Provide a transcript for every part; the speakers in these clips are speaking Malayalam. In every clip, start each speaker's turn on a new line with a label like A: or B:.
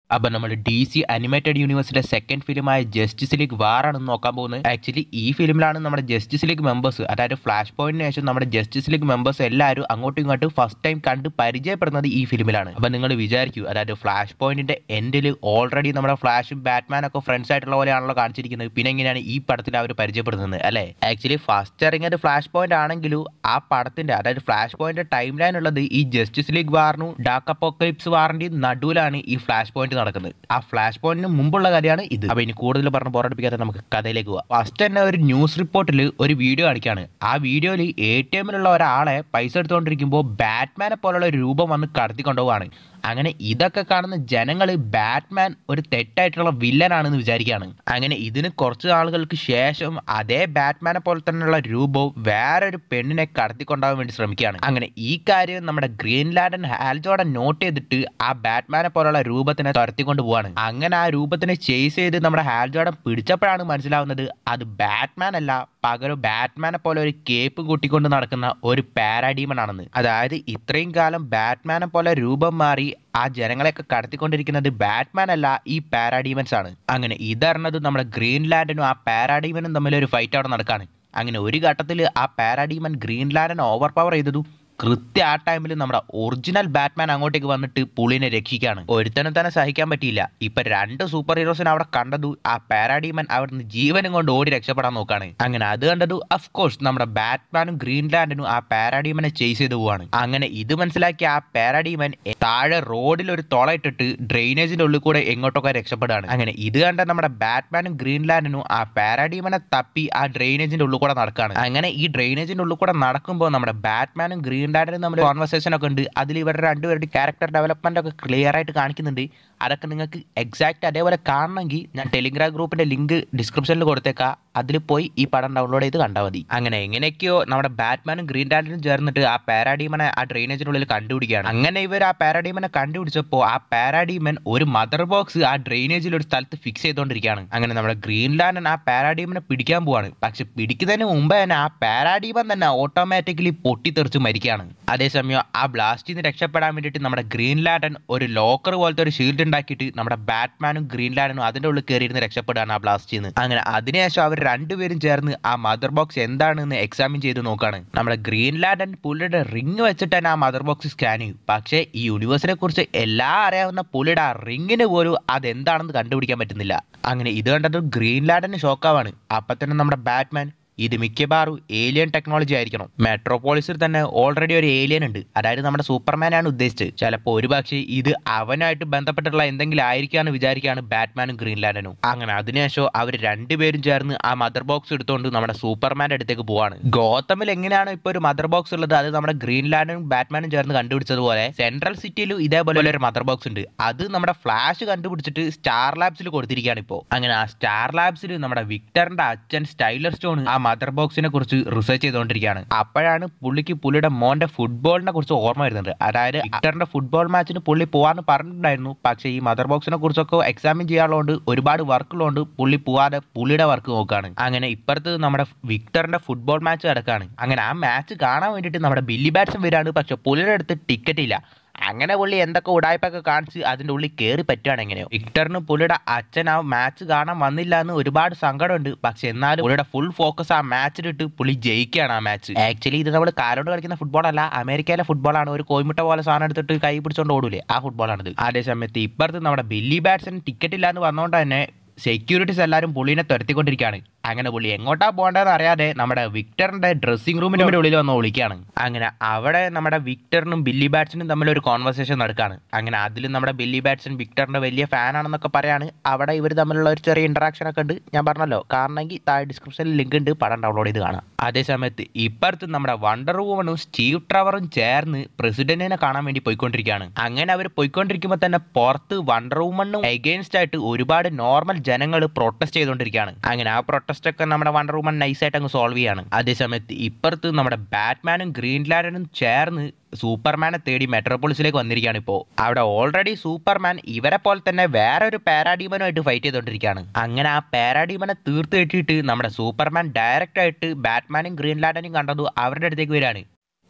A: അപ്പം നമ്മൾ ഡി സി അനിമേറ്റഡ് യൂണിവേഴ്സിന്റെ സെക്കൻഡ് ഫിലിമായ ജസ്റ്റിസ് ലീഗ് വാറാണ് നോക്കാൻ പോകുന്നത് ആക്ച്വലി ഈ ഫിലിമിലാണ് നമ്മുടെ ജസ്റ്റിസ് ലീഗ് മെമ്പേഴ്സ് അതായത് ഫ്ലാഷ് പോയിന്റിന് ശേഷം നമ്മുടെ ജസ്റ്റിസ് ലീഗ് മെമ്പേഴ്സ് എല്ലാവരും അങ്ങോട്ടും ഇങ്ങോട്ടും ഫസ്റ്റ് ടൈം കണ്ട് പരിചയപ്പെടുന്നത് ഈ ഫിലിമിലാണ് അപ്പം നിങ്ങൾ വിചാരിക്കൂ അതായത് ഫ്ലാഷ് പോയിന്റിന്റെ എൻഡിൽ ഓൾറെഡി നമ്മുടെ ഫ്ലാഷും ബാറ്റ്മാനും ഒക്കെ ഫ്രണ്ട്സ് ആയിട്ടുള്ള പോലെയാണല്ലോ കാണിച്ചിരിക്കുന്നത് പിന്നെ എങ്ങനെയാണ് ഈ പടത്തിൽ അവർ പരിചയപ്പെടുന്നത് അല്ലേ ആക്ച്വലി ഫസ്റ്റ് ഇറങ്ങിയത് ഫ്ലാഷ് പോയിന്റ് ആണെങ്കിലും ആ പടത്തിന്റെ അതായത് ഫ്ലാഷ് പോയിന്റ് ടൈം ലൈൻ ഉള്ളത് ഈ ജസ്റ്റിസ് ലീഗ് വാറിനും ഡാർക്ക് അപ്പോക്കലിപ്സ് വാറിന്റെയും നടുവിലാണ് ഈ ഫ്ലാഷ് പോയിന്റ് നടക്കുന്നത് ആ ഫ്ലാഷ് പോയിന്റിന് മുമ്പുള്ള കാര്യമാണ് ഇത് അപ്പൊ ഇനി കൂടുതൽ പറഞ്ഞ് പോരാടിപ്പിക്കാതെ നമുക്ക് കഥയിലേക്ക് പോവാം ഫസ്റ്റ് തന്നെ ഒരു ന്യൂസ് റിപ്പോർട്ടിൽ ഒരു വീഡിയോ കാണിക്കാണ് ആ വീഡിയോയിൽ എ ടി എമ്മിലുള്ള ഒരാളെ പൈസ എടുത്തുകൊണ്ടിരിക്കുമ്പോൾ ബാറ്റ്മാനെ പോലുള്ള ഒരു രൂപം വന്ന് കടത്തിക്കൊണ്ടുപോവാണ് അങ്ങനെ ഇതൊക്കെ കാണുന്ന ജനങ്ങൾ ബാറ്റ്മാൻ ഒരു തെറ്റായിട്ടുള്ള വില്ലനാണെന്ന് വിചാരിക്കുകയാണ് അങ്ങനെ ഇതിന് കുറച്ച് ആളുകൾക്ക് ശേഷം അതേ ബാറ്റ്മാനെ പോലെ തന്നെയുള്ള രൂപവും വേറൊരു പെണ്ണിനെ കടത്തിക്കൊണ്ടാവാൻ വേണ്ടി ശ്രമിക്കുകയാണ് അങ്ങനെ ഈ കാര്യം നമ്മുടെ ഗ്രീൻ ലാൻഡൻ ഹാൽജോടെ നോട്ട് ചെയ്തിട്ട് ആ ബാറ്റ്മാനെ പോലുള്ള രൂപത്തിനെ തുരത്തിക്കൊണ്ട് പോവാണ് അങ്ങനെ ആ രൂപത്തിനെ ചേസ് ചെയ്ത് നമ്മുടെ ഹാൽജോടൻ പിടിച്ചപ്പോഴാണ് മനസ്സിലാവുന്നത് അത് ബാറ്റ്മാൻ അല്ല പകരം ബാറ്റ്മാനെ പോലെ ഒരു കേപ്പ് കൂട്ടിക്കൊണ്ട് നടക്കുന്ന ഒരു പാരാഡീമൺ ആണെന്ന് അതായത് ഇത്രയും കാലം ബാറ്റ്മാനെ പോലെ രൂപം മാറി ആ ജനങ്ങളെയൊക്കെ കടത്തിക്കൊണ്ടിരിക്കുന്നത് ബാറ്റ്മാൻ അല്ല ഈ പാരാഡീമൻസ് ആണ് അങ്ങനെ ഇതറിഞ്ഞത് നമ്മുടെ ഗ്രീൻ ലാൻഡിനും ആ പാരാഡീമനും തമ്മിൽ ഒരു ഫൈറ്റ് അവിടെ നടക്കാണ് അങ്ങനെ ഒരു ഘട്ടത്തിൽ ആ പാരാഡീമൻ ഗ്രീൻ ലാൻഡിനെ ഓവർ പവർ ചെയ്തതു കൃത്യ ആ ടൈമിൽ നമ്മുടെ ഒറിജിനൽ ബാറ്റ്മാൻ അങ്ങോട്ടേക്ക് വന്നിട്ട് പുള്ളിനെ രക്ഷിക്കാണ് ഒരുത്തനും തന്നെ സഹിക്കാൻ പറ്റിയില്ല ഇപ്പൊ രണ്ട് സൂപ്പർ ഹീറോസിനെ അവിടെ കണ്ടതു ആ പാരാഡീമൻ അവിടുന്ന് ജീവനും കൊണ്ട് ഓടി രക്ഷപ്പെടാൻ നോക്കാണ് അങ്ങനെ അത് കണ്ടതു അഫ് കോഴ്സ് നമ്മുടെ ബാറ്റ്മാനും ഗ്രീൻ ലാൻഡിനും ആ പാരാഡീമനെ ചേസ് ചെയ്ത് പോവാണ് അങ്ങനെ ഇത് മനസ്സിലാക്കിയ ആ പാരാഡീമൻ താഴെ റോഡിൽ ഒരു തുള ഇട്ടിട്ട് ഡ്രെയിനേജിന്റെ ഉള്ളിൽ കൂടെ എങ്ങോട്ടൊക്കെ രക്ഷപ്പെടുകയാണ് അങ്ങനെ ഇത് കണ്ട നമ്മുടെ ബാറ്റ്മാനും ഗ്രീൻ ലാൻഡിനും ആ പാരാഡീമനെ തപ്പി ആ ഡ്രെയിനേജിന്റെ ഉള്ളിൽ കൂടെ നടക്കാണ് അങ്ങനെ ഈ ഡ്രെയിനേജിന്റെ ഉള്ളിൽ കൂടെ നടക്കുമ്പോൾ നമ്മുടെ ബാറ്റ്മാനും ഗ്രീൻ ലാൻഡിനും തമ്മിൽ കോൺവെർസേഷൻ ഒക്കെ ഉണ്ട് അതിൽ ഇവരുടെ രണ്ടുപേരുടെ ക്യാരക്ടർ ഡെവലപ്മെന്റ് ഒക്കെ ക്ലിയർ ആയിട്ട് കാണിക്കുന്നുണ്ട് അതൊക്കെ നിങ്ങൾക്ക് എക്സാക്ട് അതേപോലെ കാണണമെങ്കിൽ ഞാൻ ടെലിഗ്രാം ഗ്രൂപ്പിന്റെ ലിങ്ക് ഡിസ്ക്രിപ്ഷനിൽ കൊടുത്തേക്കാം അതിൽ പോയി ഈ പടം ഡൗൺലോഡ് ചെയ്ത് കണ്ടാൽ മതി അങ്ങനെ എങ്ങനെയൊക്കെയോ നമ്മുടെ ബാറ്റ്മാനും ഗ്രീൻ ലാൻഡിനും ചേർന്നിട്ട് ആ പാരാഡീമനെ ആ ഡ്രെയിനേജിനുള്ളിൽ കണ്ടുപിടിക്കുകയാണ് അങ്ങനെ ഇവർ ആ പാരാഡീമനെ കണ്ടുപിടിച്ചപ്പോൾ ആ പാരാഡീമൻ ഒരു മദർ ബോക്സ് ആ ഡ്രെയിനേജിൽ ഒരു സ്ഥലത്ത് ഫിക്സ് ചെയ്തുകൊണ്ടിരിക്കുകയാണ് അങ്ങനെ നമ്മുടെ ഗ്രീൻ ലാൻഡൻ ആ പാരാഡീമനെ പിടിക്കാൻ പോവാണ് പക്ഷെ പിടിക്കുന്നതിന് മുമ്പ് തന്നെ ആ പാരാഡീമൻ തന്നെ ഓട്ടോമാറ്റിക്കലി പൊട്ടിത്തെറിച്ച് മരിക്കുകയാണ് അതേസമയം ആ ബ്ലാസ്റ്റിൽ നിന്ന് രക്ഷപ്പെടാൻ വേണ്ടിയിട്ട് നമ്മുടെ ഗ്രീൻ ലാൻഡൻ ഒരു ലോക്കർ പോലത്തെ ഒരു ഷീൽഡ് ഉണ്ടാക്കിയിട്ട് നമ്മുടെ ബാറ്റ്മാനും ഗ്രീൻ ലാൻഡനും അതിന്റെ ഉള്ളിൽ കയറിയിരുന്ന് രക്ഷപ്പെടുകയാണ് ആ ബ്ലാസ്റ്റിൽ നിന്ന് അങ്ങനെ അതിനുശേഷം അവർ രണ്ടുപേരും ചേർന്ന് ആ മദർ ബോക്സ് എന്താണെന്ന് എക്സാമിൻ ചെയ്ത് നോക്കാണ് നമ്മുടെ ഗ്രീൻ ലാൻഡൻ പുള്ളിയുടെ റിങ് വെച്ചിട്ട് തന്നെ ആ മദർ ബോക്സ് സ്കാൻ ചെയ്യും പക്ഷേ ഈ യൂണിവേഴ്സിനെ കുറിച്ച് എല്ലാം അറിയാവുന്ന പുള്ളിയുടെ ആ റിങ്ങിന് പോലും അതെന്താണെന്ന് കണ്ടുപിടിക്കാൻ പറ്റുന്നില്ല അങ്ങനെ ഇത് കണ്ടത് ഗ്രീൻ ലാൻഡന് ഷോക്കാവാണ് അപ്പൊ തന്നെ നമ്മുടെ ബാറ്റ്മാൻ ഇത് മിക്കവാറും ഏലിയൻ ടെക്നോളജി ആയിരിക്കണം മെട്രോപോളിസിൽ തന്നെ ഓൾറെഡി ഒരു ഏലിയൻ ഉണ്ട് അതായത് നമ്മുടെ സൂപ്പർമാനാണ് ഉദ്ദേശിച്ചത് ചിലപ്പോൾ ഒരുപക്ഷെ ഇത് അവനായിട്ട് ബന്ധപ്പെട്ടിട്ടുള്ള എന്തെങ്കിലും ആയിരിക്കാന്ന് വിചാരിക്കുകയാണ് ബാറ്റ്മാനും ഗ്രീൻ ലാൻഡനും അങ്ങനെ അതിനുശേഷം അവർ രണ്ടുപേരും ചേർന്ന് ആ മദർ ബോക്സ് എടുത്തുകൊണ്ട് നമ്മുടെ സൂപ്പർമാന്റെ അടുത്തേക്ക് പോവാണ് ഗോതമിൽ എങ്ങനെയാണ് ഇപ്പോൾ ഒരു മദർ ബോക്സ് ഉള്ളത് അത് നമ്മുടെ ഗ്രീൻ ലാൻഡനും ബാറ്റ്മാനും ചേർന്ന് കണ്ടുപിടിച്ചതുപോലെ സെൻട്രൽ സിറ്റിയിലും ഇതേപോലെ ഒരു മദർ ബോക്സ് ഉണ്ട് അത് നമ്മുടെ ഫ്ലാഷ് കണ്ടുപിടിച്ചിട്ട് സ്റ്റാർ ലാബ്സിൽ കൊടുത്തിരിക്കുകയാണ് ഇപ്പോൾ അങ്ങനെ ആ സ്റ്റാർ ലാബ്സിൽ നമ്മുടെ വിക്ടറിന്റെ അച്ഛൻ സ്റ്റൈലർ സ്റ്റോൺ ആ മദർ ബോക്സിനെ കുറിച്ച് റിസർച്ച് ചെയ്തുകൊണ്ടിരിക്കുകയാണ് അപ്പോഴാണ് പുള്ളിക്ക് പുള്ളിയുടെ മോന്റെ ഫുട്ബോളിനെ കുറിച്ച് ഓർമ്മ വരുന്നത് അതായത് വിക്ടറിന്റെ ഫുട്ബോൾ മാച്ചിന് പുള്ളി പോവാന്ന് പറഞ്ഞിട്ടുണ്ടായിരുന്നു പക്ഷേ ഈ മദർ ബോക്സിനെ കുറിച്ചൊക്കെ എക്സാമിൻ ചെയ്യാനുള്ളതുകൊണ്ട് ഒരുപാട് വർക്കുള്ളതുകൊണ്ട് പുള്ളി പോവാതെ പുള്ളിയുടെ വർക്ക് നോക്കാണ് അങ്ങനെ ഇപ്പുറത്ത് നമ്മുടെ വിക്ടറിന്റെ ഫുട്ബോൾ മാച്ച് നടക്കാണ് അങ്ങനെ ആ മാച്ച് കാണാൻ വേണ്ടിയിട്ട് നമ്മുടെ ബില്ലി ബാറ്റ്സൺ വരികയാണ് പക്ഷെ പുള്ളിയുടെ അടുത്ത് ടിക്കറ്റ് ഇല്ല അങ്ങനെ പുള്ളി എന്തൊക്കെ ഉടായ്പൊക്കെ കാണിച്ച് അതിൻ്റെ ഉള്ളിൽ കയറി പറ്റുകയാണ് എങ്ങനെയോ വിക്ടറിന് പുള്ളിയുടെ അച്ഛൻ ആ മാച്ച് കാണാൻ വന്നില്ല എന്ന് ഒരുപാട് സങ്കടമുണ്ട് പക്ഷെ എന്നാലും പുള്ളിയുടെ ഫുൾ ഫോക്കസ് ആ മാച്ചിലിട്ട് പുള്ളി ജയിക്കുകയാണ് ആ മാച്ച് ആക്ച്വലി ഇത് നമ്മൾ കാലോട് കളിക്കുന്ന ഫുട്ബോൾ അല്ല അമേരിക്കയിലെ ഫുട്ബോളാണ് ഒരു കോയിമുട്ട പോലെ സാധനം എടുത്തിട്ട് കൈ പിടിച്ചോണ്ട് ഓടൂലേ ആ ഫുട്ബോളാണിത് അതേ സമയത്ത് ഇപ്പുറത്ത് നമ്മുടെ ബില്ലി ബാറ്റ്സൺ ടിക്കറ്റ് ഇല്ല എന്ന് വന്നതുകൊണ്ട് തന്നെ സെക്യൂരിറ്റീസ് എല്ലാവരും പുള്ളിനെ തുരത്തിക്കൊണ്ടിരിക്കുകയാണ് അങ്ങനെ പുള്ളി എങ്ങോട്ടാ പോകേണ്ടതെന്ന് അറിയാതെ നമ്മുടെ വിക്ടറിന്റെ ഡ്രസ്സിംഗ് റൂമിന്റെ ഉള്ളിൽ വന്ന് വിളിക്കുകയാണ് അങ്ങനെ അവിടെ നമ്മുടെ വിക്ടറിനും ബില്ലി ബാറ്റ്സനും തമ്മിൽ ഒരു കോൺവെർസേഷൻ നടക്കുകയാണ് അങ്ങനെ അതിൽ നമ്മുടെ ബില്ലി ബാറ്റ്സൺ വിക്ടറിന്റെ വലിയ ഫാൻ ആണെന്നൊക്കെ പറയാണ് അവിടെ ഇവർ തമ്മിലുള്ള ഒരു ചെറിയ ഇന്ററാക്ഷൻ ഒക്കെ ഉണ്ട് ഞാൻ പറഞ്ഞല്ലോ കാരണമെങ്കിൽ താഴെ ഡിസ്ക്രിപ്ഷനിൽ ലിങ്ക് ഉണ്ട് പടം ഡൗൺലോഡ് ചെയ്ത് കാണാം അതേ സമയത്ത് ഇപ്പുറത്ത് നമ്മുടെ വണ്ടർ വുമണും സ്റ്റീവ് ട്രവറും ചേർന്ന് പ്രസിഡന്റിനെ കാണാൻ വേണ്ടി പോയിക്കൊണ്ടിരിക്കുകയാണ് അങ്ങനെ അവർ പോയിക്കൊണ്ടിരിക്കുമ്പോൾ തന്നെ പുറത്ത് വണ്ടർ വുമണും എഗെയിൻസ്റ്റ് ആയിട്ട് ഒരുപാട് നോർമൽ ജനങ്ങൾ പ്രൊട്ടസ്റ്റ് ചെയ്തുകൊണ്ടിരിക്കുകയാണ് അങ്ങനെ ആ പ്രൊട്ടസ്റ്റ് ഒക്കെ നമ്മുടെ വണ്ടർ വുമൺ നൈസായിട്ട് അങ്ങ് സോൾവ് ചെയ്യാണ് അതേസമയത്ത് ഇപ്പുറത്ത് നമ്മുടെ ബാറ്റ്മാനും ഗ്രീൻ ലാൻഡനും ചേർന്ന് സൂപ്പർമാനെ തേടി മെട്രോപോളിസിലേക്ക് വന്നിരിക്കുകയാണ് ഇപ്പോൾ അവിടെ ഓൾറെഡി സൂപ്പർമാൻ ഇവരെ പോലെ തന്നെ വേറെ ഒരു പാരാഡീമനുമായിട്ട് ഫൈറ്റ് ചെയ്തുകൊണ്ടിരിക്കുകയാണ് അങ്ങനെ ആ പാരാഡീമനെ തീർത്ത് കിട്ടിയിട്ട് നമ്മുടെ സൂപ്പർമാൻ ഡയറക്റ്റ് ആയിട്ട് ബാറ്റ്മാനും ഗ്രീൻ ലാൻഡനും കണ്ടതു അവരുടെ അടുത്തേക്ക് വരികയാണ്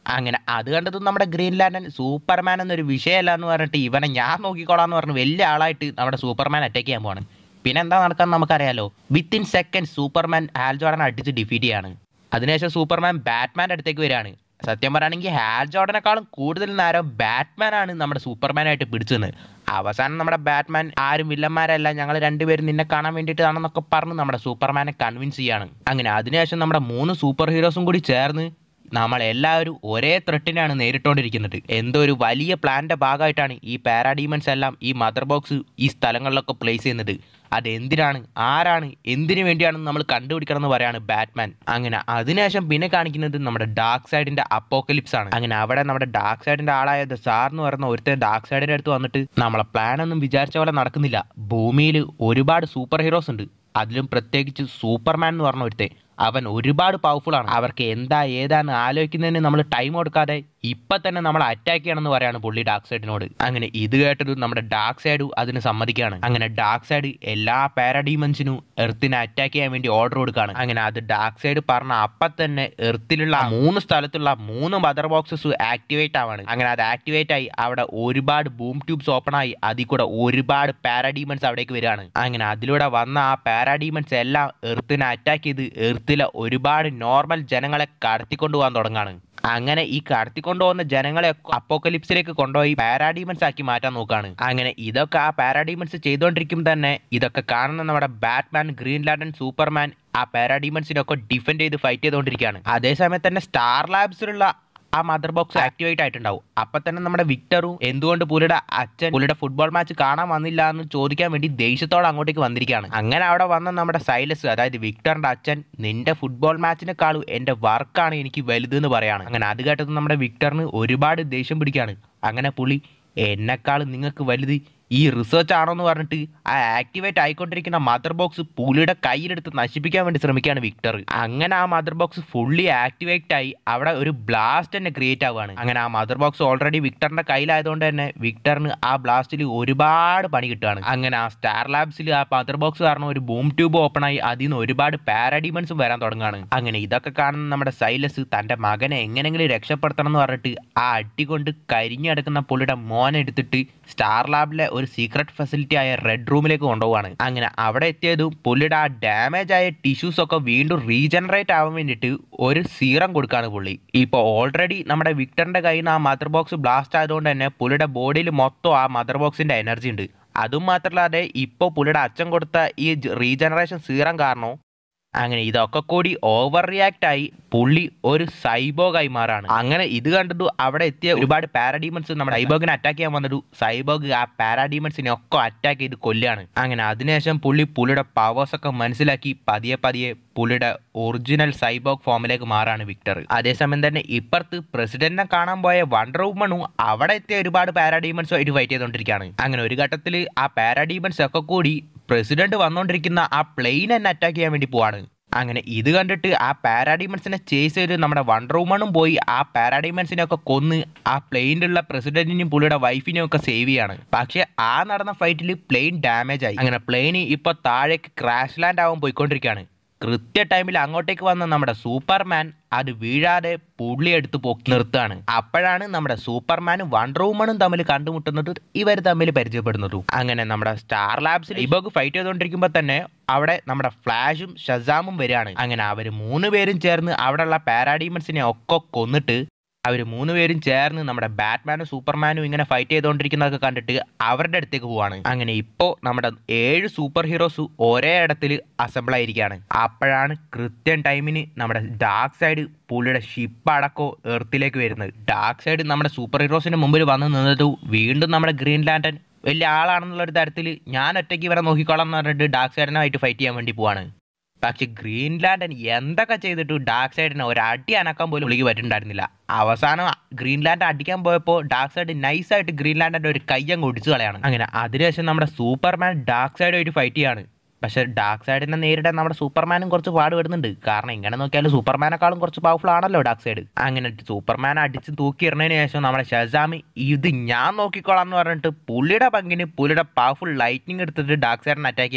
A: അങ്ങനെ അത് കണ്ടത് നമ്മുടെ ഗ്രീൻ ലാൻഡൻ സൂപ്പർമാൻ എന്നൊരു വിഷയമല്ല എന്ന് പറഞ്ഞിട്ട് ഇവനെ ഞാൻ നോക്കിക്കോളാം എന്ന് പറഞ്ഞ് വലിയ ആളായിട്ട് നമ്മുടെ സൂപ്പർമാൻ അറ്റാക്ക് ചെയ്യാൻ പോവാണ് പിന്നെ എന്താ നടക്കാൻ നമുക്കറിയാലോ വിത്തിൻ സെക്കൻഡ് സൂപ്പർമാൻ ഹാൽ ജോർഡനെ അടിച്ച് ഡിഫീറ്റ് ചെയ്യാണ് അതിനുശേഷം സൂപ്പർമാൻ ബാറ്റ്മാൻ്റെ അടുത്തേക്ക് വരികയാണ് സത്യം പറയുകയാണെങ്കിൽ ഹാൽ ജോർഡനേക്കാളും കൂടുതൽ നേരം ബാറ്റ്മാൻ ആണ് നമ്മുടെ സൂപ്പർമാനായിട്ട് പിടിച്ചത് അവസാനം നമ്മുടെ ബാറ്റ്മാൻ ആരും വില്ലന്മാരല്ല ഞങ്ങൾ രണ്ടുപേരും നിന്നെ കാണാൻ വേണ്ടിയിട്ടാണെന്നൊക്കെ പറഞ്ഞ് നമ്മുടെ സൂപ്പർമാനെ കൺവിൻസ് ചെയ്യാണ് അങ്ങനെ അതിനുശേഷം നമ്മുടെ മൂന്ന് സൂപ്പർ ഹീറോസും കൂടി ചേർന്ന് നമ്മൾ എല്ലാവരും ഒരേ ത്രെട്ടിനാണ് നേരിട്ടുകൊണ്ടിരിക്കുന്നത് എന്തോ ഒരു വലിയ പ്ലാന്റെ ഭാഗമായിട്ടാണ് ഈ പാരാഡീമൻസ് എല്ലാം ഈ മദർ ബോക്സ് ഈ സ്ഥലങ്ങളിലൊക്കെ പ്ലേസ് ചെയ്യുന്നത് അത് എന്തിനാണ് ആരാണ് എന്തിനു വേണ്ടിയാണ് നമ്മൾ കണ്ടുപിടിക്കണം എന്ന് പറയാണ് ബാറ്റ്മാൻ അങ്ങനെ അതിനുശേഷം പിന്നെ കാണിക്കുന്നത് നമ്മുടെ ഡാർക്ക് സൈഡിന്റെ അപ്പോക്കലിപ്സ് ആണ് അങ്ങനെ അവിടെ നമ്മുടെ ഡാർക്ക് സൈഡിന്റെ ആളായ ദ സാർ എന്ന് പറയുന്ന ഒരുത്തൻ ഡാർക്ക് സൈഡിന്റെ അടുത്ത് വന്നിട്ട് നമ്മളെ പ്ലാൻ ഒന്നും വിചാരിച്ച പോലെ നടക്കുന്നില്ല ഭൂമിയിൽ ഒരുപാട് സൂപ്പർ ഹീറോസ് ഉണ്ട് അതിലും പ്രത്യേകിച്ച് സൂപ്പർമാൻ എന്ന് പറഞ്ഞ ഒരുത്തെ അവൻ ഒരുപാട് പവർഫുൾ ആണ് അവർക്ക് എന്താ ഏതാന്ന് ആലോചിക്കുന്നതിന് നമ്മൾ ടൈം കൊടുക്കാതെ ഇപ്പൊ തന്നെ നമ്മൾ അറ്റാക്ക് ചെയ്യണമെന്ന് പറയാണ് പുള്ളി ഡാർക്ക് സൈഡിനോട് അങ്ങനെ ഇത് കേട്ടത് നമ്മുടെ ഡാർക്ക് സൈഡ് അതിന് സമ്മതിക്കുകയാണ് അങ്ങനെ ഡാർക്ക് സൈഡ് എല്ലാ പാരഡീമൻസിനും എർത്തിനെ അറ്റാക്ക് ചെയ്യാൻ വേണ്ടി ഓർഡർ കൊടുക്കുകയാണ് അങ്ങനെ അത് ഡാർക്ക് സൈഡ് പറഞ്ഞ അപ്പം തന്നെ എർത്തിലുള്ള ആ മൂന്ന് സ്ഥലത്തുള്ള മൂന്ന് മദർ ബോക്സസ് ആക്ടിവേറ്റ് ആവാണ് അങ്ങനെ അത് ആക്ടിവേറ്റ് ആയി അവിടെ ഒരുപാട് ബൂം ട്യൂബ്സ് ഓപ്പൺ ആയി അതിൽ കൂടെ ഒരുപാട് പാരാഡീമൻസ് അവിടേക്ക് വരികയാണ് അങ്ങനെ അതിലൂടെ വന്ന ആ പാരാഡീമൻസ് എല്ലാം എർത്തിനെ അറ്റാക്ക് ചെയ്ത് എർത്തിലെ ഒരുപാട് നോർമൽ ജനങ്ങളെ കടത്തിക്കൊണ്ടു പോകാൻ തുടങ്ങാണ് അങ്ങനെ ഈ കടത്തിക്കൊണ്ടുപോകുന്ന ജനങ്ങളെ അപ്പോക്കലിപ്സിലേക്ക് കൊണ്ടുപോയി പാരാഡീമൻസ് ആക്കി മാറ്റാൻ നോക്കാണ് അങ്ങനെ ഇതൊക്കെ ആ പാരാഡീമൻസ് ചെയ്തുകൊണ്ടിരിക്കും തന്നെ ഇതൊക്കെ കാണുന്ന നമ്മുടെ ബാറ്റ്മാൻ ഗ്രീൻ ലാൻഡൻ സൂപ്പർമാൻ ആ പാരാഡീമൻസിനൊക്കെ ഡിഫെൻഡ് ചെയ്ത് ഫൈറ്റ് ചെയ്തുകൊണ്ടിരിക്കുകയാണ് അതേസമയത്ത് തന്നെ സ്റ്റാർ ലാബ്സിലുള്ള ആ മദർ ബോക്സ് ആക്ടിവേറ്റ് ആയിട്ടുണ്ടാവും അപ്പൊ തന്നെ നമ്മുടെ വിക്ടറും എന്തുകൊണ്ട് പുലിയുടെ അച്ഛൻ പുലിയുടെ ഫുട്ബോൾ മാച്ച് കാണാൻ വന്നില്ല എന്ന് ചോദിക്കാൻ വേണ്ടി ദേഷ്യത്തോടെ അങ്ങോട്ടേക്ക് വന്നിരിക്കുകയാണ് അങ്ങനെ അവിടെ വന്ന നമ്മുടെ സൈലസ് അതായത് വിക്ടറിന്റെ അച്ഛൻ നിന്റെ ഫുട്ബോൾ മാച്ചിനെക്കാളും എന്റെ വർക്കാണ് എനിക്ക് വലുത് എന്ന് പറയാണ് അങ്ങനെ അത് കേട്ടത് നമ്മുടെ വിക്ടറിന് ഒരുപാട് ദേഷ്യം പിടിക്കുകയാണ് അങ്ങനെ പുള്ളി എന്നെക്കാളും നിങ്ങൾക്ക് വലുത് ഈ റിസർച്ച് ആണോ എന്ന് പറഞ്ഞിട്ട് ആ ആക്ടിവേറ്റ് ആയിക്കൊണ്ടിരിക്കുന്ന മദർ ബോക്സ് പുലിയുടെ കയ്യിലെടുത്ത് നശിപ്പിക്കാൻ വേണ്ടി ശ്രമിക്കുകയാണ് വിക്ടർ അങ്ങനെ ആ മദർ ബോക്സ് ഫുള്ളി ആക്ടിവേറ്റ് ആയി അവിടെ ഒരു ബ്ലാസ്റ്റ് തന്നെ ക്രിയേറ്റ് ആവുകയാണ് അങ്ങനെ ആ മദർ ബോക്സ് ഓൾറെഡി വിക്ടറിന്റെ കയ്യിലായതുകൊണ്ട് തന്നെ വിക്ടറിന് ആ ബ്ലാസ്റ്റിൽ ഒരുപാട് പണി കിട്ടുകയാണ് അങ്ങനെ ആ സ്റ്റാർ ലാബ്സിൽ ആ മദർ ബോക്സ് കാരണം ഒരു ബൂം ട്യൂബ് ഓപ്പൺ ആയി അതിൽ നിന്ന് ഒരുപാട് പാരഡീമൻസും വരാൻ തുടങ്ങുകയാണ് അങ്ങനെ ഇതൊക്കെ കാണുന്ന നമ്മുടെ സൈലസ് തന്റെ മകനെ എങ്ങനെയെങ്കിലും രക്ഷപ്പെടുത്തണം എന്ന് പറഞ്ഞിട്ട് ആ അടി കൊണ്ട് കരിഞ്ഞെടുക്കുന്ന പുള്ളിയുടെ മോനെ എടുത്തിട്ട് സ്റ്റാർ ലാബിലെ ഒരു സീക്രട്ട് ഫെസിലിറ്റി ആയ റെഡ് റൂമിലേക്ക് കൊണ്ടുപോവാണ് അങ്ങനെ അവിടെ എത്തിയതും പുള്ളിയുടെ ആ ഡാമേജ് ആയ ടിഷ്യൂസ് ഒക്കെ വീണ്ടും റീജനറേറ്റ് ആവാൻ വേണ്ടിയിട്ട് ഒരു സീറം കൊടുക്കാണ് പുള്ളി ഇപ്പോൾ ഓൾറെഡി നമ്മുടെ വിക്ടറിന്റെ കയ്യിൽ നിന്ന് ആ മദർ ബോക്സ് ബ്ലാസ്റ്റ് ആയതുകൊണ്ട് തന്നെ പുള്ളിയുടെ ബോഡിയിൽ മൊത്തം ആ മദർ ബോക്സിന്റെ എനർജി ഉണ്ട് അതും മാത്രമല്ലാതെ ഇപ്പോൾ പുള്ളിയുടെ അച്ഛൻ കൊടുത്ത ഈ റീജനറേഷൻ സീറം കാരണം അങ്ങനെ ഇതൊക്കെ കൂടി ഓവർ റിയാക്ട് ആയി പുള്ളി ഒരു സൈബോഗായി മാറാണ് അങ്ങനെ ഇത് കണ്ടതു അവിടെ എത്തിയ ഒരുപാട് പാരാഡീമൻസ് നമ്മുടെ സൈബോഗിനെ അറ്റാക്ക് ചെയ്യാൻ വന്നിട്ടു സൈബോഗ് ആ പാരാഡീമൻസിനെ ഒക്കെ അറ്റാക്ക് ചെയ്ത് കൊല്ലുകയാണ് അങ്ങനെ അതിനുശേഷം പുള്ളി പുള്ളിയുടെ പവേഴ്സ് ഒക്കെ മനസ്സിലാക്കി പതിയെ പതിയെ പുള്ളിയുടെ ഒറിജിനൽ സൈബോഗ് ഫോമിലേക്ക് മാറാണ് വിക്ടർ അതേസമയം തന്നെ ഇപ്പുറത്ത് പ്രസിഡന്റിനെ കാണാൻ പോയ വണ്ടർ വുമണും അവിടെ എത്തിയ ഒരുപാട് പാരാഡീമൻസും ആയിട്ട് ഫൈറ്റ് ചെയ്തുകൊണ്ടിരിക്കുകയാണ് അങ്ങനെ ഒരു ഘട്ടത്തിൽ ആ പാരാഡീമൻസ് ഒക്കെ കൂടി പ്രസിഡന്റ് വന്നുകൊണ്ടിരിക്കുന്ന ആ പ്ലെയിൻ തന്നെ അറ്റാക്ക് ചെയ്യാൻ വേണ്ടി പോവാണ് അങ്ങനെ ഇത് കണ്ടിട്ട് ആ പാരാഡീമൻസിനെ ചേസ് ചെയ്ത് നമ്മുടെ വണ്ടർ വുമണും പോയി ആ പാരാഡീമൻസിനെ ഒക്കെ കൊന്ന് ആ പ്ലെയിനിലുള്ള പ്രസിഡന്റിനെയും പുള്ളിയുടെ വൈഫിനെയും ഒക്കെ സേവ് ചെയ്യാണ് പക്ഷെ ആ നടന്ന ഫൈറ്റിൽ പ്ലെയിൻ ഡാമേജ് ആയി അങ്ങനെ പ്ലെയിൻ ഇപ്പൊ താഴേക്ക് ക്രാഷ് ലാൻഡ് ആവാൻ പോയിക്കൊണ്ടിരിക്കുകയാണ് കൃത്യ ടൈമിൽ അങ്ങോട്ടേക്ക് വന്ന നമ്മുടെ സൂപ്പർമാൻ അത് വീഴാതെ പുള്ളി എടുത്ത് പൊക്കി നിർത്തുകയാണ് അപ്പോഴാണ് നമ്മുടെ സൂപ്പർമാനും വണ്ടർ വുമണും തമ്മിൽ കണ്ടുമുട്ടുന്നത് ഇവർ തമ്മിൽ പരിചയപ്പെടുന്നതും അങ്ങനെ നമ്മുടെ സ്റ്റാർ ലാബ്സിൽ ഇബോക്ക് ഫൈറ്റ് ചെയ്തുകൊണ്ടിരിക്കുമ്പോൾ തന്നെ അവിടെ നമ്മുടെ ഫ്ലാഷും ഷസാമും വരികയാണ് അങ്ങനെ അവർ മൂന്ന് പേരും ചേർന്ന് അവിടെയുള്ള പാരാഡീമൻസിനെ ഒക്കെ കൊന്നിട്ട് അവർ മൂന്ന് പേരും ചേർന്ന് നമ്മുടെ ബാറ്റ്മാനും സൂപ്പർമാനും ഇങ്ങനെ ഫൈറ്റ് ചെയ്തുകൊണ്ടിരിക്കുന്നതൊക്കെ കണ്ടിട്ട് അവരുടെ അടുത്തേക്ക് പോവാണ് അങ്ങനെ ഇപ്പോൾ നമ്മുടെ ഏഴ് സൂപ്പർ ഹീറോസ് ഒരേ ഇടത്തിൽ അസംബിൾ ആയിരിക്കുകയാണ് അപ്പോഴാണ് കൃത്യം ടൈമിന് നമ്മുടെ ഡാർക്ക് സൈഡ് പുള്ളിയുടെ ഷിപ്പ് അടക്കോ എർത്തിലേക്ക് വരുന്നത് ഡാർക്ക് സൈഡ് നമ്മുടെ സൂപ്പർ ഹീറോസിന് മുമ്പിൽ വന്ന് നിന്നത് വീണ്ടും നമ്മുടെ ഗ്രീൻ ലാൻഡൻ വലിയ ആളാണെന്നുള്ള ഒരു തരത്തിൽ ഞാൻ ഒറ്റയ്ക്ക് ഇവരെ നോക്കിക്കോളാം എന്ന് പറഞ്ഞിട്ട് ഡാർക്ക് സൈഡിനായിട്ട് ഫൈറ്റ് ചെയ്യാൻ വേണ്ടി പോവാണ് പക്ഷെ ഗ്രീൻലാൻഡൻ എന്തൊക്കെ ചെയ്തിട്ട് ഡാർക്ക് സൈഡിനെ ഒരു അടി അനക്കാൻ പോലും പുള്ളിക്ക് പറ്റുന്നുണ്ടായിരുന്നില്ല അവസാനം ഗ്രീൻലാൻഡ് അടിക്കാൻ പോയപ്പോൾ ഡാർക്ക് സൈഡ് നൈസായിട്ട് ഗ്രീൻലാൻഡിന്റെ ഒരു കയ്യം ഒടിച്ചു കളയാണ് അങ്ങനെ അതിനുശേഷം നമ്മുടെ സൂപ്പർമാൻ ഡാർക്ക് സൈഡുമായിട്ട് ഫൈറ്റ് ചെയ്യാണ് പക്ഷെ ഡാർക്ക് സൈഡിനെ നേരിടാൻ നമ്മുടെ സൂപ്പർമാനും കുറച്ച് പാടുപെടുന്നുണ്ട് കാരണം ഇങ്ങനെ നോക്കിയാൽ സൂപ്പർമാനേക്കാളും കുറച്ച് പവർഫുൾ ആണല്ലോ ഡാർക്ക് സൈഡ് അങ്ങനെ സൂപ്പർമാൻ അടിച്ച് തൂക്കിയിടുന്നതിന് ശേഷം നമ്മുടെ ഷസാമി ഇത് ഞാൻ നോക്കിക്കോളാം എന്ന് പറഞ്ഞിട്ട് പുള്ളിയുടെ പങ്കിന് പുള്ളിയുടെ പവർഫുൾ ലൈറ്റിംഗ് എടുത്തിട്ട് ഡാർക്ക് സൈഡിനെ അറ്റാക്ക് ചെയ്യാണ്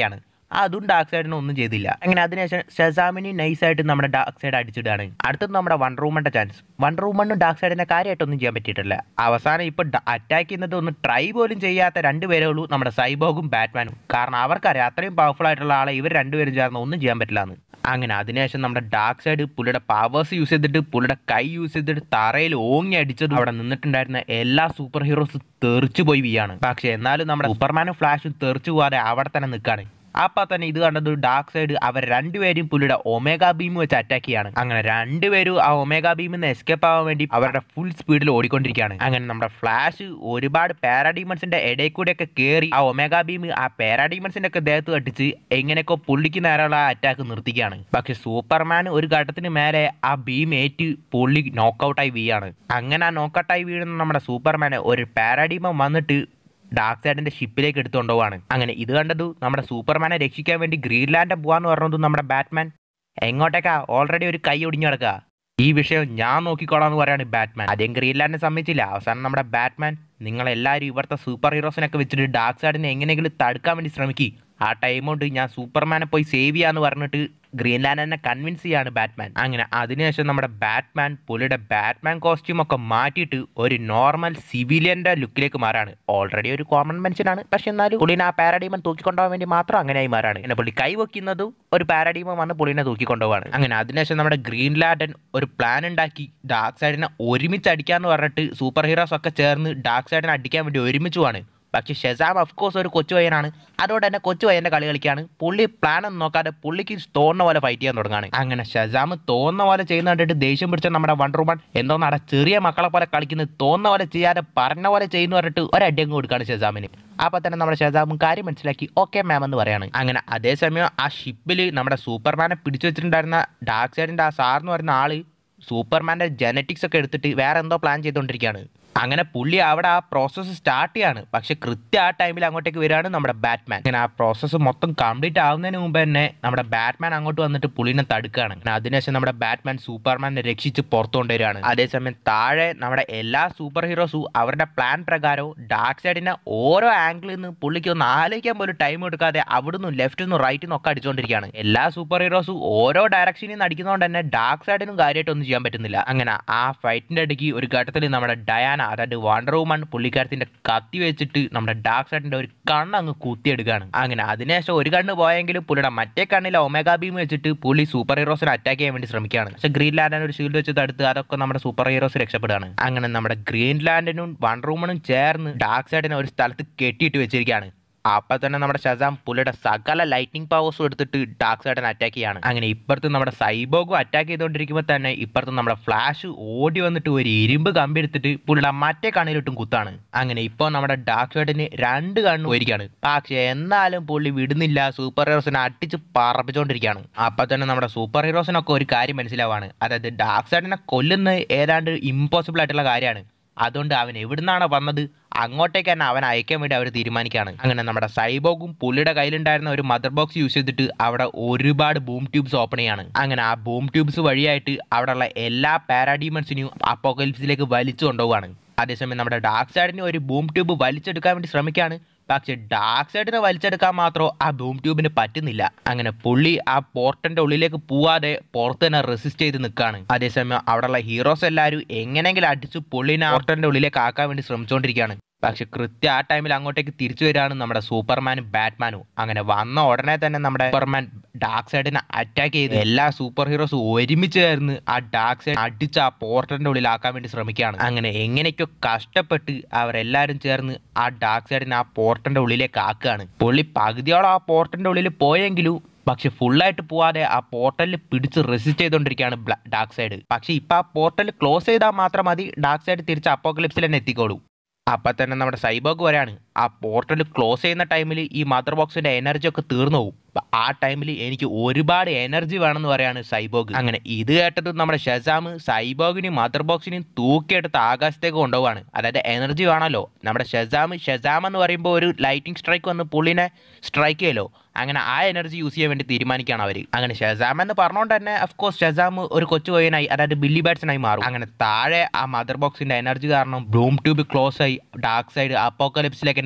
A: അതും ഡാർക്ക് സൈഡിനെ ഒന്നും ചെയ്തില്ല അങ്ങനെ അതിനുശേഷം ഷസാമിന് നൈസായിട്ട് നമ്മുടെ ഡാർക്ക് സൈഡ് അടിച്ചിട്ടാണ് അടുത്തത് നമ്മുടെ വൺ റൂമന്റെ ചാൻസ് വൺ റൂമണ്ണും ഡാർക്ക് സൈഡിനെ കാര്യമായിട്ടൊന്നും ചെയ്യാൻ പറ്റിയിട്ടില്ല അവസാനം ഇപ്പൊ അറ്റാക്ക് ചെയ്യുന്നത് ഒന്ന് ട്രൈ പോലും ചെയ്യാത്ത രണ്ടുപേരേ ഉള്ളൂ നമ്മുടെ സൈബോഗും ബാറ്റ്മാനും കാരണം അവർക്കറിയാം അത്രയും പവർഫുൾ ആയിട്ടുള്ള ആളെ ഇവർ രണ്ടുപേരും ചേർന്ന് ഒന്നും ചെയ്യാൻ പറ്റില്ല എന്ന് അങ്ങനെ അതിനുശേഷം നമ്മുടെ ഡാർക്ക് സൈഡ് പുള്ളിയുടെ പവേഴ്സ് യൂസ് ചെയ്തിട്ട് പുള്ളിയുടെ കൈ യൂസ് ചെയ്തിട്ട് തറയിൽ ഓങ്ങി അടിച്ചത് അവിടെ നിന്നിട്ടുണ്ടായിരുന്ന എല്ലാ സൂപ്പർ ഹീറോസ് തെറിച്ചു പോയി വീയാണ് പക്ഷെ എന്നാലും നമ്മുടെ സൂപ്പർമാനും ഫ്ലാഷും തെറിച്ചു പോകാതെ അവിടെ തന്നെ നിൽക്കാണ് അപ്പൊ തന്നെ ഇത് കണ്ടത് ഡാർക്ക് സൈഡ് അവർ രണ്ടുപേരും പുള്ളിയുടെ ഒമേഗ ബീം വെച്ച് അറ്റാക്ക് ചെയ്യാണ് അങ്ങനെ രണ്ടുപേരും ആ ഒമേഗ ബീമിൽ നിന്ന് എസ്കേപ്പ് ആവാൻ വേണ്ടി അവരുടെ ഫുൾ സ്പീഡിൽ ഓടിക്കൊണ്ടിരിക്കുകയാണ് അങ്ങനെ നമ്മുടെ ഫ്ലാഷ് ഒരുപാട് പാരാഡീമൺസിന്റെ ഇടയിൽ കൂടെയൊക്കെ കയറി ആ ഒമേഗ ബീം ആ പാരാഡീമൺസിന്റെ ഒക്കെ ദേഹത്ത് കട്ടിച്ച് എങ്ങനെയൊക്കെ പുള്ളിക്ക് നേരെയുള്ള ആ അറ്റാക്ക് നിർത്തിക്കുകയാണ് പക്ഷെ സൂപ്പർമാൻ ഒരു ഘട്ടത്തിന് മേലെ ആ ബീം ഏറ്റ് പുള്ളി നോക്കൗട്ടായി വീയാണ് അങ്ങനെ ആ നോക്കൗട്ടായി വീഴുന്ന നമ്മുടെ സൂപ്പർമാനെ ഒരു പാരാഡീമൻ വന്നിട്ട് ഡാർക്ക് സൈഡിന്റെ ഷിപ്പിലേക്ക് എടുത്തുകൊണ്ടുപോവാണ് അങ്ങനെ ഇത് കണ്ടത് നമ്മുടെ സൂപ്പർമാനെ രക്ഷിക്കാൻ വേണ്ടി ഗ്രീൻലാൻഡ് പോവാന്ന് പറഞ്ഞതും നമ്മുടെ ബാറ്റ്മാൻ എങ്ങോട്ടേക്കാ ഓൾറെഡി ഒരു കൈ ഒടിഞ്ഞു കിടക്കുക ഈ വിഷയം ഞാൻ നോക്കിക്കോളാം എന്ന് പറയാണ് ബാറ്റ്മാൻ ആദ്യം ഗ്രീൻലാൻഡിനെ സമ്മതിച്ചില്ല അവസാനം നമ്മുടെ ബാറ്റ്മാൻ നിങ്ങളെല്ലാവരും ഇവിടുത്തെ സൂപ്പർ ഹീറോസിനൊക്കെ വെച്ചിട്ട് ഡാർക്ക് സൈഡിനെ എങ്ങനെയെങ്കിലും തടുക്കാൻ വേണ്ടി ശ്രമിക്കി ആ ടൈം കൊണ്ട് ഞാൻ സൂപ്പർമാനെ പോയി സേവ് ചെയ്യാന്ന് പറഞ്ഞിട്ട് ഗ്രീൻലാൻഡിനെ കൺവിൻസ് ചെയ്യാണ് ബാറ്റ്മാൻ അങ്ങനെ അതിനുശേഷം നമ്മുടെ ബാറ്റ്മാൻ പുള്ളിയുടെ ബാറ്റ്മാൻ കോസ്റ്റ്യൂം ഒക്കെ മാറ്റിയിട്ട് ഒരു നോർമൽ സിവിലിയന്റെ ലുക്കിലേക്ക് മാറാണ് ഓൾറെഡി ഒരു കോമൺ മനുഷ്യനാണ് പക്ഷെ എന്നാലും പുള്ളിനെ ആ പാരാഡീമൻ തൂക്കിക്കൊണ്ടുപോകാൻ വേണ്ടി മാത്രം അങ്ങനെയായി മാറാണ് പിന്നെ പുള്ളി കൈ വെക്കുന്നതും ഒരു പാരാഡീമൻ വന്ന് പുള്ളിനെ തൂക്കിക്കൊണ്ടുപോവാണ് അങ്ങനെ അതിനുശേഷം നമ്മുടെ ഗ്രീൻലാൻഡൻ ഒരു പ്ലാൻ ഉണ്ടാക്കി ഡാർക്ക് സൈഡിനെ ഒരുമിച്ച് അടിക്കാന്ന് പറഞ്ഞിട്ട് സൂപ്പർ ഹീറോസ് ഒക്കെ ചേർന്ന് ഡാർക്ക് സൈഡിനെ അടിക്കാൻ വേണ്ടി ഒരുമിച്ച് പോവാണ് പക്ഷെ ഷെസാം ഓഫ് കോഴ്സ് ഒരു കൊച്ചു പയ്യനാണ് അതുകൊണ്ട് തന്നെ കൊച്ചു പയ്യന്റെ കളി കളിക്കാണ് പുള്ളി പ്ലാൻ ഒന്നും നോക്കാതെ പുള്ളിക്ക് തോന്നുന്ന പോലെ ഫൈറ്റ് ചെയ്യാൻ തുടങ്ങാണ് അങ്ങനെ ഷെസാം തോന്നുന്ന പോലെ ചെയ്യുന്ന കണ്ടിട്ട് ദേഷ്യം പിടിച്ച നമ്മുടെ വണ്ടർ വുമൺ എന്തോന്നാണ് ചെറിയ മക്കളെ പോലെ കളിക്കുന്നത് തോന്നുന്ന പോലെ ചെയ്യാതെ പറഞ്ഞ പോലെ ചെയ്യുന്ന പറഞ്ഞിട്ട് ഒരടി അങ്ങ് കൊടുക്കാണ് ഷെസാമിന് അപ്പൊ തന്നെ നമ്മുടെ ഷെസാമും കാര്യം മനസ്സിലാക്കി ഓക്കെ മാം എന്ന് പറയാണ് അങ്ങനെ അതേസമയം ആ ഷിപ്പിൽ നമ്മുടെ സൂപ്പർമാനെ പിടിച്ചു വെച്ചിട്ടുണ്ടായിരുന്ന ഡാർക്ക് സൈഡിന്റെ ആ സാർ എന്ന് പറയുന്ന ആള് സൂപ്പർമാന്റെ ജനറ്റിക്സ് ഒക്കെ എടുത്തിട്ട് വേറെ എന്തോ പ്ലാൻ ചെയ്തുകൊണ്ടിരിക്കുകയാണ് അങ്ങനെ പുള്ളി അവിടെ ആ പ്രോസസ്സ് സ്റ്റാർട്ട് ചെയ്യാണ് പക്ഷെ കൃത്യ ആ ടൈമിൽ അങ്ങോട്ടേക്ക് വരികയാണ് നമ്മുടെ ബാറ്റ്മാൻ അങ്ങനെ ആ പ്രോസസ്സ് മൊത്തം കംപ്ലീറ്റ് ആവുന്നതിന് മുമ്പ് തന്നെ നമ്മുടെ ബാറ്റ്മാൻ അങ്ങോട്ട് വന്നിട്ട് പുള്ളിനെ തടുക്കുകയാണ് അങ്ങനെ അതിനുശേഷം നമ്മുടെ ബാറ്റ്മാൻ സൂപ്പർമാനെ രക്ഷിച്ച് പുറത്തു കൊണ്ടുവരികയാണ് അതേസമയം താഴെ നമ്മുടെ എല്ലാ സൂപ്പർ ഹീറോസും അവരുടെ പ്ലാൻ പ്രകാരവും ഡാർക്ക് സൈഡിനെ ഓരോ ആംഗിളിൽ നിന്ന് പുള്ളിക്ക് ഒന്ന് ആലോചിക്കാൻ പോലും ടൈം എടുക്കാതെ അവിടുന്ന് ലെഫ്റ്റ് നിന്നും റൈറ്റ് നിന്നും ഒക്കെ അടിച്ചുകൊണ്ടിരിക്കുകയാണ് എല്ലാ സൂപ്പർ ഹീറോസും ഓരോ ഡയറക്ഷനിൽ നിന്ന് അടിക്കുന്നതുകൊണ്ട് തന്നെ ഡാർക്ക് സൈഡിനും കാര്യമായിട്ടൊന്നും ചെയ്യാൻ പറ്റുന്നില്ല അങ്ങനെ ആ ഫൈറ്റിന്റെ ഇടയ്ക്ക് ഒരു ഘട്ടത്തിൽ നമ്മുടെ ഡയാന അതായത് വണ്ടർ വുമൺ പുള്ളിക്കാരത്തിന്റെ കത്തി വെച്ചിട്ട് നമ്മുടെ ഡാർക്ക് സൈഡിന്റെ ഒരു കണ്ണ് അങ്ങ് കുത്തിയെടുക്കുകയാണ് അങ്ങനെ അതിനുശേഷം ഒരു കണ്ണ് പോയെങ്കിലും പുള്ളിയുടെ മറ്റേ കണ്ണിലെ ഒമേഗാ ബീം വെച്ചിട്ട് പുള്ളി സൂപ്പർ ഹീറോസിനെ അറ്റാക്ക് ചെയ്യാൻ വേണ്ടി ശ്രമിക്കുകയാണ് പക്ഷെ ഗ്രീൻ ലാൻഡിന് ഒരു ഷീൽഡ് വെച്ച് തടുത്ത് അതൊക്കെ നമ്മുടെ സൂപ്പർ ഹീറോസ് രക്ഷപ്പെടുകയാണ് അങ്ങനെ നമ്മുടെ ഗ്രീൻ ലാൻഡിനും വണ്ടർ വുമണും ചേർന്ന് ഡാർക്ക് സൈഡിനെ ഒരു സ്ഥലത്ത് കെട്ടിയിട്ട് വെച്ചിരിക്കുകയാണ് അപ്പൊ തന്നെ നമ്മുടെ ഷസാം പുള്ളിയുടെ സകല ലൈറ്റിംഗ് പവേഴ്സും എടുത്തിട്ട് ഡാർക്ക് സൈഡിനെ അറ്റാക്ക് ചെയ്യാണ് അങ്ങനെ ഇപ്പുറത്ത് നമ്മുടെ സൈബോഗും അറ്റാക്ക് ചെയ്തുകൊണ്ടിരിക്കുമ്പോൾ തന്നെ ഇപ്പുറത്ത് നമ്മുടെ ഫ്ലാഷ് ഓടി വന്നിട്ട് ഒരു ഇരുമ്പ് കമ്പി എടുത്തിട്ട് പുള്ളിയുടെ മറ്റേ കണ്ണിലിട്ടും കുത്താണ് അങ്ങനെ ഇപ്പോൾ നമ്മുടെ ഡാർക്ക് സൈഡിന് രണ്ട് കണ്ണ് പോയിരിക്കാണ് പക്ഷേ എന്നാലും പുള്ളി വിടുന്നില്ല സൂപ്പർ ഹീറോസിനെ അടിച്ച് പറപ്പിച്ചുകൊണ്ടിരിക്കുകയാണ് അപ്പൊ തന്നെ നമ്മുടെ സൂപ്പർ ഹീറോസിനൊക്കെ ഒരു കാര്യം മനസ്സിലാവാണ് അതായത് ഡാർക്ക് സൈഡിനെ കൊല്ലുന്നത് ഏതാണ്ട് ഇമ്പോസിബിൾ ആയിട്ടുള്ള കാര്യമാണ് അതുകൊണ്ട് അവൻ എവിടുന്നാണ് വന്നത് അങ്ങോട്ടേക്ക് തന്നെ അവൻ അയക്കാൻ വേണ്ടി അവർ തീരുമാനിക്കുകയാണ് അങ്ങനെ നമ്മുടെ സൈബോഗും പുള്ളിയുടെ കയ്യിലുണ്ടായിരുന്ന ഒരു മദർ ബോക്സ് യൂസ് ചെയ്തിട്ട് അവിടെ ഒരുപാട് ബൂം ട്യൂബ്സ് ഓപ്പൺ ചെയ്യാണ് അങ്ങനെ ആ ബൂം ട്യൂബ്സ് വഴിയായിട്ട് അവിടെയുള്ള എല്ലാ പാരാഡീമൺസിനെയും അപ്പോക്കലിപ്സിലേക്ക് വലിച്ചു കൊണ്ടുപോവാണ് അതേസമയം നമ്മുടെ ഡാർക്ക് സൈഡിന് ഒരു ബൂം ട്യൂബ് വലിച്ചെടുക്കാൻ വേണ്ടി ശ്രമിക്കുകയാണ് പക്ഷെ ഡാർക്ക് സൈഡിനെ വലിച്ചെടുക്കാൻ മാത്രം ആ ബൂം ട്യൂബിന് പറ്റുന്നില്ല അങ്ങനെ പുള്ളി ആ പോർട്ടന്റെ ഉള്ളിലേക്ക് പോവാതെ പുറത്ത് തന്നെ റെസിസ്റ്റ് ചെയ്ത് നിൽക്കുകയാണ് അതേസമയം അവിടെയുള്ള ഹീറോസ് എല്ലാവരും എങ്ങനെയെങ്കിലും അടിച്ച് പുള്ളിനെ പോർട്ടന്റെ ഉള്ളിലേക്ക് ആക്കാൻ വേണ്ടി ശ്രമിച്ചുകൊണ്ടിരിക്കുകയാണ് പക്ഷെ കൃത്യ ആ ടൈമിൽ അങ്ങോട്ടേക്ക് തിരിച്ചു വരികയാണ് നമ്മുടെ സൂപ്പർമാനും ബാറ്റ്മാനും അങ്ങനെ വന്ന ഉടനെ തന്നെ നമ്മുടെ സൂപ്പർമാൻ ഡാർക്ക് സൈഡിനെ അറ്റാക്ക് ചെയ്ത് എല്ലാ സൂപ്പർ ഹീറോസും ഒരുമിച്ച് ചേർന്ന് ആ ഡാർക്ക് സൈഡ് അടിച്ച് ആ പോർട്ടലിന്റെ ഉള്ളിലാക്കാൻ വേണ്ടി ശ്രമിക്കുകയാണ് അങ്ങനെ എങ്ങനെയൊക്കെ കഷ്ടപ്പെട്ട് അവരെല്ലാവരും ചേർന്ന് ആ ഡാർക്ക് സൈഡിനെ ആ പോർട്ടലിന്റെ ഉള്ളിലേക്ക് ആക്കുകയാണ് പുള്ളി പകുതിയോളം ആ പോർട്ടലിന്റെ ഉള്ളിൽ പോയെങ്കിലും പക്ഷെ ഫുള്ളായിട്ട് പോവാതെ ആ പോർട്ടലിൽ പിടിച്ച് റെസിസ്റ്റ് ചെയ്തുകൊണ്ടിരിക്കുകയാണ് ഡാർക്ക് സൈഡ് പക്ഷെ ഇപ്പൊ ആ പോർട്ടൽ ക്ലോസ് ചെയ്താൽ മാത്രം മതി ഡാർക്ക് സൈഡ് തിരിച്ച് അപ്പോക്ലിപ്സിൽ തന്നെ എത്തിക്കോളൂ അപ്പം തന്നെ നമ്മുടെ സൈബോഗ് വരെയാണ് ആ പോർട്ടൽ ക്ലോസ് ചെയ്യുന്ന ടൈമിൽ ഈ മദർ ബോക്സിന്റെ എനർജി ഒക്കെ തീർന്നു പോകും അപ്പൊ ആ ടൈമിൽ എനിക്ക് ഒരുപാട് എനർജി വേണമെന്ന് പറയാണ് സൈബോഗ് അങ്ങനെ ഇത് കേട്ടത് നമ്മുടെ ഷസാം സൈബോഗിനെയും മദർ ബോക്സിനെയും തൂക്കിയെടുത്ത് ആകാശത്തേക്ക് കൊണ്ടുപോവാണ് അതായത് എനർജി വേണമല്ലോ നമ്മുടെ ഷസാം ഷസാം എന്ന് പറയുമ്പോൾ ഒരു ലൈറ്റിംഗ് സ്ട്രൈക്ക് വന്ന് പുള്ളിനെ സ്ട്രൈക്ക് ചെയ്യലോ അങ്ങനെ ആ എനർജി യൂസ് ചെയ്യാൻ വേണ്ടി തീരുമാനിക്കുകയാണ് അവർ അങ്ങനെ ഷസാം എന്ന് പറഞ്ഞുകൊണ്ട് തന്നെ അഫ്കോഴ്സ് ഷസാം ഒരു കൊച്ചു പയ്യനായി അതായത് ബില്ലി ബാറ്റ്സനായി മാറും അങ്ങനെ താഴെ ആ മദർ ബോക്സിന്റെ എനർജി കാരണം ബ്ലൂം ട്യൂബ് ക്ലോസ് ആയി ഡാർക്ക് സൈഡ് അപ്പോക്കലിപ്സിലേക്ക് തന്നെ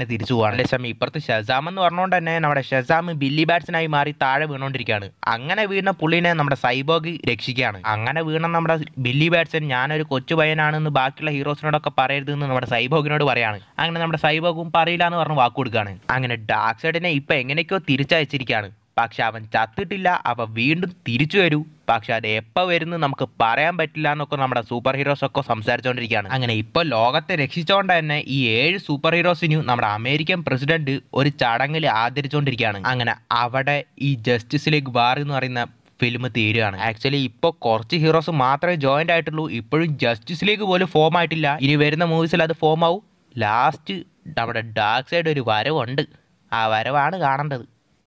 A: തന്നെ തിരിച്ചു പോവാണ് അതേസമയം ഇപ്പുറത്ത് ഷസാം എന്ന് പറഞ്ഞുകൊണ്ട് തന്നെ നമ്മുടെ ഷസാം ബില്ലി ബാറ്റ്സിനായി മാറി താഴെ വീണുകൊണ്ടിരിക്കുകയാണ് അങ്ങനെ വീണ പുള്ളിനെ നമ്മുടെ സൈബോഗ് രക്ഷിക്കുകയാണ് അങ്ങനെ വീണ നമ്മുടെ ബില്ലി ബാറ്റ്സൺ ഞാനൊരു കൊച്ചു പയ്യനാണെന്ന് ബാക്കിയുള്ള ഹീറോസിനോടൊക്കെ പറയരുതെന്ന് നമ്മുടെ സൈബോഗിനോട് പറയാണ് അങ്ങനെ നമ്മുടെ സൈബോഗും പറയില്ല എന്ന് പറഞ്ഞ് വാക്ക് കൊടുക്കുകയാണ് അങ്ങനെ ഡാർക്ക് സൈഡിനെ ഇപ്പൊ എങ്ങനെയൊക്കെയോ തിരിച്ചയച്ചിരിക്കുകയാണ് പക്ഷെ അവൻ ചത്തിട്ടില്ല അവ വീണ്ടും തിരിച്ചു വരൂ പക്ഷെ അത് എപ്പോൾ വരുന്നു നമുക്ക് പറയാൻ പറ്റില്ല എന്നൊക്കെ നമ്മുടെ സൂപ്പർ ഹീറോസ് ഒക്കെ സംസാരിച്ചുകൊണ്ടിരിക്കുകയാണ് അങ്ങനെ ഇപ്പോൾ ലോകത്തെ രക്ഷിച്ചുകൊണ്ട് തന്നെ ഈ ഏഴ് സൂപ്പർ ഹീറോസിനും നമ്മുടെ അമേരിക്കൻ പ്രസിഡന്റ് ഒരു ചടങ്ങിൽ ആദരിച്ചുകൊണ്ടിരിക്കുകയാണ് അങ്ങനെ അവിടെ ഈ ജസ്റ്റിസ് ലീഗ് വാർ എന്ന് പറയുന്ന ഫിലിം തീരുകയാണ് ആക്ച്വലി ഇപ്പോൾ കുറച്ച് ഹീറോസ് മാത്രമേ ജോയിൻ്റ് ആയിട്ടുള്ളൂ ഇപ്പോഴും ജസ്റ്റിസ് ലീഗ് പോലും ഫോം ആയിട്ടില്ല ഇനി വരുന്ന മൂവീസിൽ അത് ഫോം ആവും ലാസ്റ്റ് നമ്മുടെ ഡാർക്ക് സൈഡ് ഒരു വരവുണ്ട് ആ വരവാണ് കാണേണ്ടത്